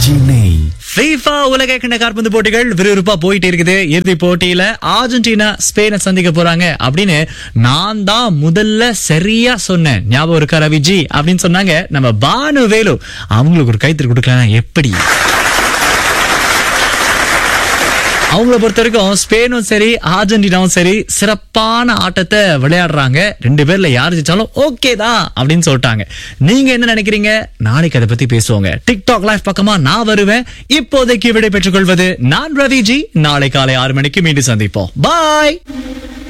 RJ நெய் FIFA உலக கிண்ண காற்பந்து போட்டிகள் விறுவிறுப்பா போயிட்டு இருக்குது இறுதி போட்டியில அர்ஜென்டினா ஸ்பெயினை சந்திக்க போறாங்க அப்படின்னு நான் தான் முதல்ல சரியா சொன்னேன் ஞாபகம் இருக்கா ரவிஜி அப்படின்னு சொன்னாங்க நம்ம பானு வேலு அவங்களுக்கு ஒரு கைத்தறி கொடுக்கலாம் எப்படி அவங்கள பொறுத்த வரைக்கும் ஸ்பெயினும் சரி அர்ஜென்டினாவும் சரி சிறப்பான ஆட்டத்தை விளையாடுறாங்க ரெண்டு பேர்ல யார் ஜெயிச்சாலும் ஓகே தான் அப்படின்னு சொல்லிட்டாங்க நீங்க என்ன நினைக்கிறீங்க நாளைக்கு அதை பத்தி பேசுவோங்க டிக்டாக் லைவ் பக்கமா நான் வருவேன் இப்போதைக்கு விடை பெற்றுக் கொள்வது நான் ரவிஜி நாளை காலை ஆறு மணிக்கு மீண்டும் சந்திப்போம் பாய்